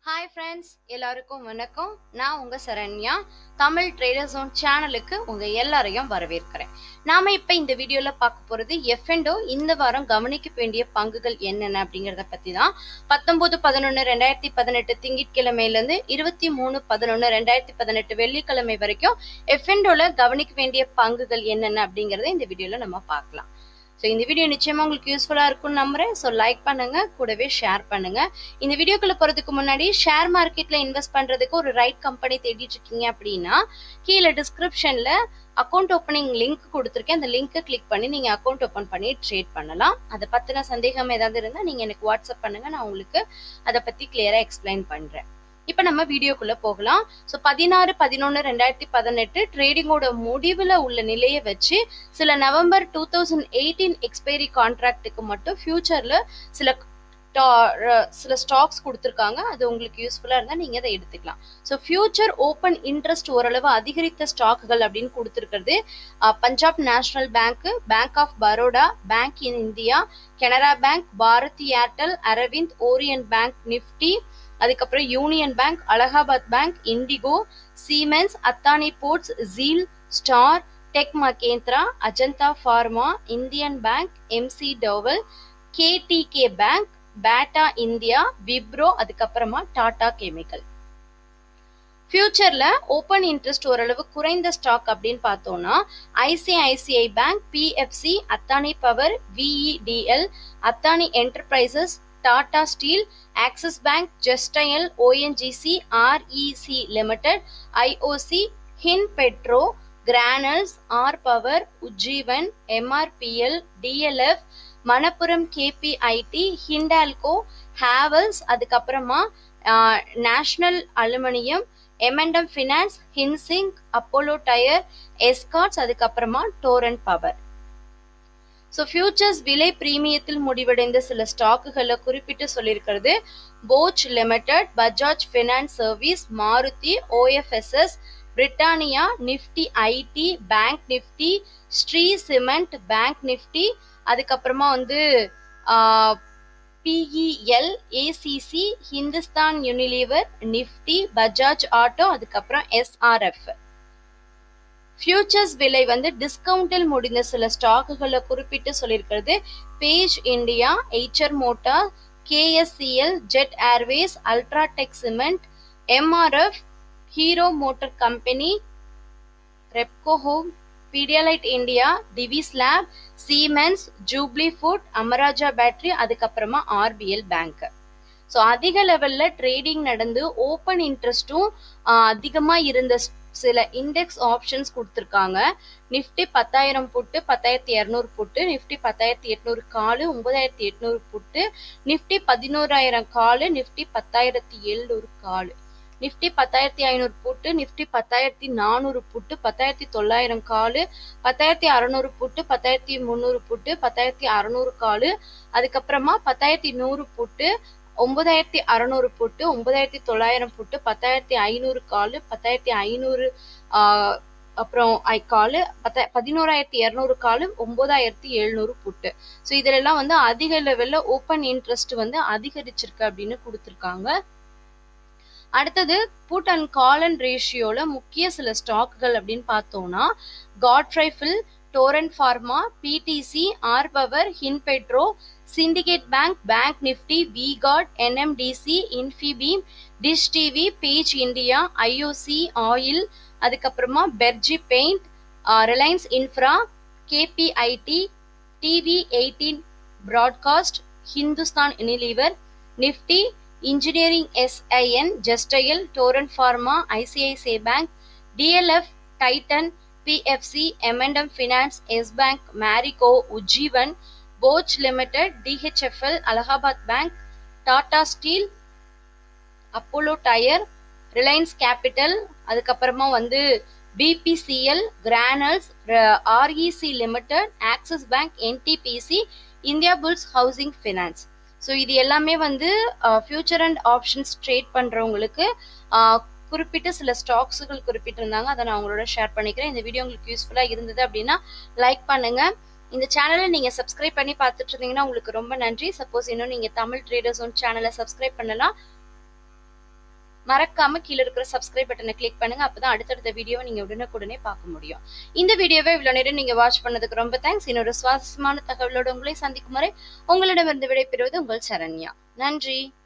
hi friends எல்லாருக்கும் வணக்கம் நான் உங்க சரண்யா தமிழ் ட்ரேடர் ஜோன் சேனலுக்கு உங்க எல்லாரையும் வரவேற்கிறேன் நாம இப்ப இந்த வீடியோல பார்க்க போறது எஃப்என்டோ இந்த வாரம் கவனிக்க வேண்டிய பங்குகள் என்னென்ன அப்படிங்கறத பத்தி தான் பத்தொன்பது பதினொன்னு ரெண்டாயிரத்தி பதினெட்டு திங்கட்கிழமையில இருந்து இருபத்தி மூணு பதினொன்னு ரெண்டாயிரத்தி பதினெட்டு வெள்ளிக்கிழமை வரைக்கும் எஃப்என்டோல கவனிக்க வேண்டிய பங்குகள் என்னென்ன அப்படிங்கறத இந்த வீடியோல நம்ம பார்க்கலாம் ஸோ இந்த வீடியோ நிச்சயமா உங்களுக்கு யூஸ்ஃபுல்லா இருக்கும்னு நம்புறேன் ஸோ லைக் பண்ணுங்க கூடவே ஷேர் பண்ணுங்க இந்த வீடியோக்குள்ள போறதுக்கு முன்னாடி ஷேர் மார்க்கெட்ல இன்வெஸ்ட் பண்றதுக்கு ஒரு ரைட் கம்பெனி தேடிட்டு இருக்கீங்க அப்படின்னா கீழே டிஸ்கிரிப்ஷன்ல அக்கௌண்ட் ஓப்பனிங் லிங்க் கொடுத்துருக்கேன் அந்த லிங்க்கை கிளிக் பண்ணி நீங்க அக்கௌண்ட் ஓப்பன் பண்ணி ட்ரேட் பண்ணலாம் அதை பத்தின சந்தேகம் ஏதாவது இருந்தா நீங்க எனக்கு வாட்ஸ்அப் பண்ணுங்க நான் உங்களுக்கு அதை பத்தி கிளியரா எக்ஸ்பிளைன் பண்றேன் இப்ப நம்ம வீடியோக்குள்ள போகலாம் ஸோ பதினாறு பதினொன்னு ரெண்டாயிரத்தி பதினெட்டு ட்ரேடிங்கோட முடிவுல உள்ள நிலையை வச்சு சில November two thousand eighteen expiry கான்ட்ராக்டுக்கு மட்டும் ஃபியூச்சர்ல சில சில ஸ்டாக்ஸ் கொடுத்துருக்காங்க அது உங்களுக்கு யூஸ்ஃபுல்லாக இருந்தால் நீங்கள் அதை எடுத்துக்கலாம் ஸோ ஃபியூச்சர் ஓப்பன் இன்ட்ரெஸ்ட் ஓரளவு அதிகரித்த ஸ்டாக்குகள் அப்படின்னு கொடுத்துருக்கிறது Punjab National Bank Bank of Baroda Bank in India Canara Bank Bharti Airtel Arvind Orient Bank Nifty அதுக்கப்புறம் Union Bank Allahabad Bank IndiGo Siemens Adani Ports Zeel star Tech Mahindra Ajanta Pharma Indian Bank McDowell KTK Bank Bata India Wipro அதுக்கப்புறமா Tata Chemical ஃபியூச்சர்ல open interest ஓரளவு குறைந்த stock அப்படின்னு பார்த்தோம்னா ICICI Bank PFC Adani Power VEDL Adani Enterprises Tata Steel Axis Bank ஜெஸ்டைல் ONGC REC Limited IOC ஹின் பெட்ரோ Granules R Power Ujjivan MRPL DLF Manappuram KPIT Hindalco Havells அதுக்கப்புறமா நேஷனல் அலுமினியம் எம்என்டம் ஃபினான்ஸ் ஹின்சிங் அப்போலோ டயர் எஸ்காட்ஸ் அதுக்கப்புறமா டோரன் பவர் ஸோ ஃபியூச்சர்ஸ் விலை பிரீமியத்தில் முடிவடைந்த சில ஸ்டாக்குகளை குறிப்பிட்டு சொல்லியிருக்கிறது Bosch Limited Bajaj Finance Service Maruti OFSS Britannia Nifty IT Bank Nifty Shree Cement Bank Nifty அதுக்கப்புறமா வந்து BEL ACC Hindustan Unilever Nifty Bajaj Auto அதுக்கப்புறம் எஸ்ஆர்எஃப் ஃபியூச்சர்ஸ் விலை வந்து டிஸ்கவுண்டில் முடிந்த சில ஸ்டாக்குகளை குறிப்பிட்டு சொல்லியிருக்கிறது Page India Eicher Motor KSCL Jet Airways UltraTech Cement MRF Hero Motor company Repco Home Pidilite India Divi's Lab Siemens Jubilant Food Amara Raja Battery அதுக்கப்புறமா ஆர்பிஎல் பேங்க் ஸோ அதிக லெவல்ல ட்ரேடிங் நடந்து ஓப்பன் இன்ட்ரெஸ்டும் அதிகமாக இருந்த சில இண்டெக்ஸ் ஆப்ஷன்ஸ் கொடுத்துருக்காங்க நிஃப்டி பத்தாயிரம் புட்டு பத்தாயிரத்தி இரநூறு புட்டு நிஃப்டி பத்தாயிரத்தி எட்நூறு காலு ஒன்பதாயிரத்தி எட்நூறு புட்டு நிஃப்டி பதினோராயிரம் காலு நிஃப்டி பத்தாயிரத்தி எழுநூறு காலு நிஃப்டி பத்தாயிரத்தி ஐநூறு புட்டு நிஃப்டி பத்தாயிரத்தி நானூறு புட்டு பத்தாயிரத்தி தொள்ளாயிரம் காலு பத்தாயிரத்தி அறநூறு புட்டு பத்தாயிரத்தி முந்நூறு புட்டு பத்தாயிரத்தி அறநூறு காலு அதுக்கப்புறமா பத்தாயிரத்தி நூறு புட்டு ஒன்பதாயிரத்தி அறநூறு புட்டு ஒன்பதாயிரத்தி தொள்ளாயிரம் புட்டு பத்தாயிரத்தி ஐநூறு காலு பத்தாயிரத்தி ஐநூறு அப்புறம் ஐ காலு பத்த பதினோராயிரத்தி இரநூறு காலு ஒன்பதாயிரத்தி எழுநூறு புட்டு ஸோ இதுலலாம் வந்து அதிக லெவல்ல ஓப்பன் இன்ட்ரெஸ்ட் வந்து அதிகரிச்சிருக்கு அப்படின்னு கொடுத்துருக்காங்க அடுத்தது புட் அண்ட் கால் அண்ட் ரேஷியோல முக்கிய சில ஸ்டாக்குகள் அப்படின்னு பார்த்தோம்னா காட்ஃப்ரைஃபில் Torrent Pharma PTC R Power ஹின்பெட்ரோ Syndicate Bank Bank Nifty Vicat NMDC Infibeam Dish TV Page India IOC oil அதுக்கப்புறமா Berger Paint Reliance Infra KPIT TV eighteen broadcast Hindustan Unilever Nifty engineering எஸ்ஐஎன் ஜஸ்டைல் Torrent Pharma ICICI Bank DLF Titan PFC M and M Finance Yes Bank Marico Ujjivan Bosch Limited DHFL Allahabad Bank Tata Steel Apollo tyre Reliance Capital அதுக்கப்புறமா வந்து BPCL Granules REC Limited Axis Bank NTPC India Bulls Housing Finance so இது எல்லாமே வந்து future and options trade பண்ணுறவங்களுக்கு குறிப்பிட்ட சில ஸ்டாக்ஸுகள் குறிப்பிட்டிருந்தாங்க அதை நான் உங்களோட ஷேர் பண்ணிக்கிறேன் இந்த வீடியோ உங்களுக்கு யூஸ்ஃபுல்லாக இருந்தது அப்படின்னா லைக் பண்ணுங்க இந்த சேனலை நீங்கள் சப்ஸ்கிரைப் பண்ணி பார்த்துட்டு இருந்தீங்கன்னா உங்களுக்கு ரொம்ப நன்றி சப்போஸ் இன்னும் நீங்கள் தமிழ் ட்ரேடர்ஸ் ஒன் சேனலை சப்ஸ்கிரைப் பண்ணலாம் மறக்காம கீழே இருக்கிற சப்ஸ்கிரைப் பட்டனை கிளிக் பண்ணுங்க அப்பதான் அடுத்தடுத்த வீடியோவை நீங்க உடனுக்குடனே பார்க்க முடியும் இந்த வீடியோவை இவ்வளவு நேரம் நீங்க வாட்ச் பண்ணதுக்கு ரொம்ப தேங்க்ஸ் இன்னொரு சுவாரஸ்யமான தகவலோட உங்களை சந்திக்கும் வரை உங்களிடமிருந்து விடைபெறுவது உங்கள் சரண்யா நன்றி